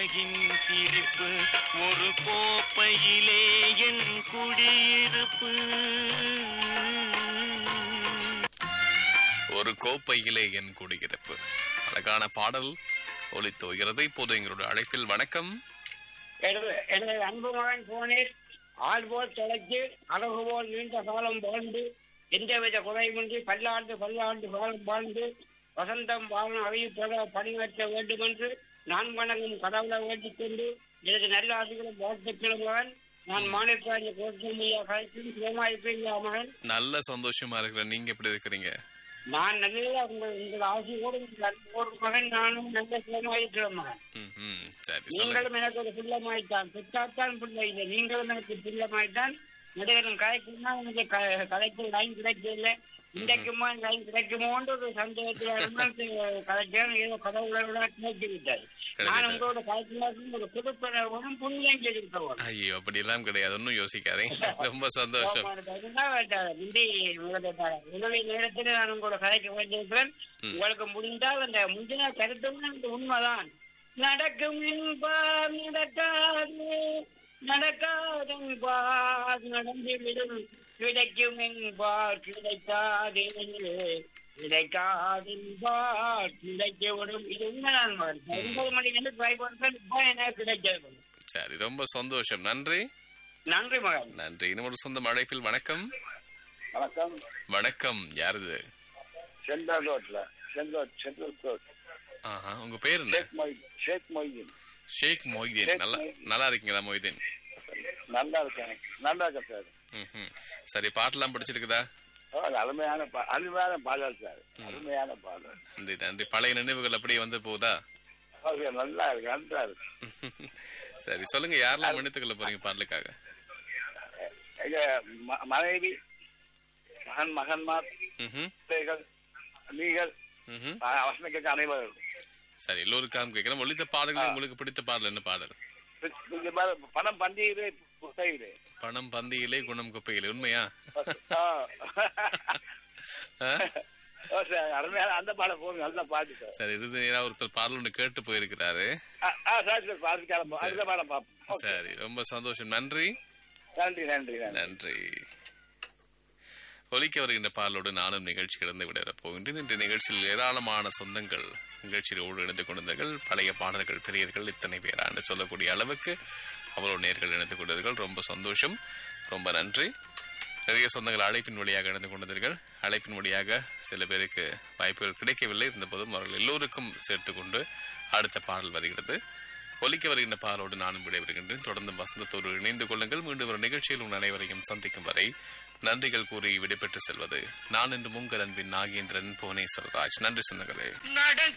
அழகின் சிரிப்பு ஒரு கோப்பையிலே என் குடியிருப்பு ஒரு கோப்பையிலே என் குடியிருப்பு அழகான பாடல் ஒலித்துகிறது இப்போது எங்களுடைய அழைப்பில் வணக்கம் எனது எனது அன்பு மகன் போனேன் ஆள் போல் தொலைத்து அழகு போல் நீண்ட காலம் வாழ்ந்து எந்தவித குறைவின்றி பல்லாண்டு பல்லாண்டு காலம் வாழ்ந்து வசந்தம் வாழும் அறிவிப்பட பணியாற்ற வேண்டும் என்று நான் வணங்கும் கடவுளை வேண்டிக் கொண்டு எனது நல்ல ஆசிரியர் வாழ்த்துக்கள் மகன் நான் மாநில கோட்டமையா கலைக்கும் சிவமாயிருப்பீங்களா மகன் நல்ல சந்தோஷமா இருக்கிறேன் நீங்க எப்படி இருக்கிறீங்க நான் நல்ல உங்கள் உங்கள் ஆசையோடு உங்கள் அன்போடு மகன் நானும் நல்ல சிவமாயிருக்கிறேன் மகன் ம்ஹும். சரி சொல்லுங்க நீங்களும் எனக்கு ஒரு பிள்ளமாய்த்தான் பெற்றாத்தான் பிள்ளை இல்லை நீங்களும் எனக்கு பிள்ளமாய்த்தான் நடிகரும் கலைக்குமா எனக்கு க- கலைக்கு லைன் கிடைக்கல இன்றைக்குமா லைன் கிடைக்குமோன்ற ஒரு சந்தேகத்தில் கலைக்கிறேன் ஏதோ கடவுளோட கிடைத்து விட்டார் நான் உங்களோட கலைக்கும் ஒரு புதுப்படவும் புண்ணியம் செய்திருக்கிறோம் ஐயோ அப்படி எல்லாம் கிடையாது ஒன்னும் யோசிக்காதீங்க ரொம்ப சந்தோஷம் முந்தி உதவி நேரத்தில் நான் உங்களோட கலைக்க வேண்டியிருக்கிறேன் உங்களுக்கு முடிந்தால் அந்த முந்தின கருத்தும் எனக்கு உண்மைதான் நடக்கும் என்பார் நடக்காது நடக்காதென்பார் நடந்துவிடும் கிடைக்கும் என்பார் கிடைக்காது கிடைக்காதென்பார் கிடைக்கவிடும் இது உண்மைதான் மகன். ஒன்பது மணிக்கு ட்ரை பண்றேன் இப்போ எனக்கு கிடைக்கிறது சரி ரொம்ப சந்தோஷம் நன்றி நன்றி மகன் நன்றி இன்னும் ஒரு சொந்தம் அழைப்பில் வணக்கம் வணக்கம் வணக்கம் யாருது சென்ட்ரல் ரோட்ல சென்ட்ரல் சென்ட்ரல் ரோட் ஆஹா உங்க பேர் என்ன ஷேக் மொய் ஷேக் மொய்தீன் ஷேக் மொய்தீன் ஷேக் நல்லா மொய்தீன். நல்லா இருக்கீங்களா மொய்தீன் நல்லா இருக்கேன் நல்லா இருக்கேன் சார் ம்ஹும். சரி பாட்டெல்லாம் பிடிச்சிருக்குதா ஓ, அது அருமையான பா அருமையான பாடல் சார் அருமையான பாடல் நன்றி நன்றி பழைய நினைவுகள் அப்படியே வந்து போகுதா ஓகே நல்லா இருக்கு நல்லா இருக்கு சரி சொல்லுங்க யாரெல்லாம் மன்னித்துக்கொள்ள போறீங்க பாடலுக்காக எங்க ம- மனைவி மகன் மகன்மார் ம்ஹும். பிள்ளைகள் நீங்கள் ம்ஹும். அவசரம் கேட்க அனைவரும் சரி எல்லோருக்காகவும் கேட்கிறேன் ஒழித்த பாடல்கள் உங்களுக்கு பிடித்த பாடல் என்ன பாடல் இந்த மாதிரி பணம் பண்டிகை புத்தகிலே பணம் பந்தியிலே குணம் குப்பையிலே உண்மையா ஆ. ஆ? ஓ, சார் அருமையான அந்த பாடம் போகுது நல்ல பாட்டு சார் சரி இறுதி நேரா ஒருத்தர் பாடல் ஒன்று கேட்டு போயிருக்கிறாரு ஆ, ஆ, சார் சார் பாதுகாலம் அந்த பாடம் பார்ப்போம் ஓகே. சரி ரொம்ப சந்தோஷம் நன்றி நன்றி நன்றி நன்றி நன்றி ஒலிக்க வருகின்ற பாடலோடு நானும் நிகழ்ச்சி இழந்து விடப் போகின்றேன் இன்று நிகழ்ச்சியில் ஏராளமான சொந்தங்கள் நிகழ்ச்சியோடு இணைந்து கொண்டிருந்தார்கள் பழைய பாடல்கள் பெரியர்கள் இத்தனை பேரா என்று சொல்லக்கூடிய அளவுக்கு அவ்வளோ நேர்கள் இணைந்து கொண்டீர்கள் ரொம்ப சந்தோஷம் ரொம்ப நன்றி நிறைய சொந்தங்கள் அழைப்பின் வழியாக இணைந்து கொண்டீர்கள் அழைப்பின் வழியாக சில பேருக்கு வாய்ப்புகள் கிடைக்கவில்லை இருந்தபோதும் அவர்கள் எல்லோருக்கும் சேர்த்து கொண்டு அடுத்த பாடல் வருகிறது ஒலிக்க வருகின்ற பாலோடு நானும் விடைபெறுகின்றேன் தொடர்ந்து வசந்தத்தோடு இணைந்து கொள்ளுங்கள் மீண்டும் ஒரு நிகழ்ச்சியில் உங்கள் அனைவரையும் சந்திக்கும் வரை நன்றிகள் கூறி விடைபெற்று செல்வது நான் என்று உங்கள் அன்பின் நாகேந்திரன் புவனேஸ்வரராஜ் நன்றி சொந்தங்களே நடக்கும்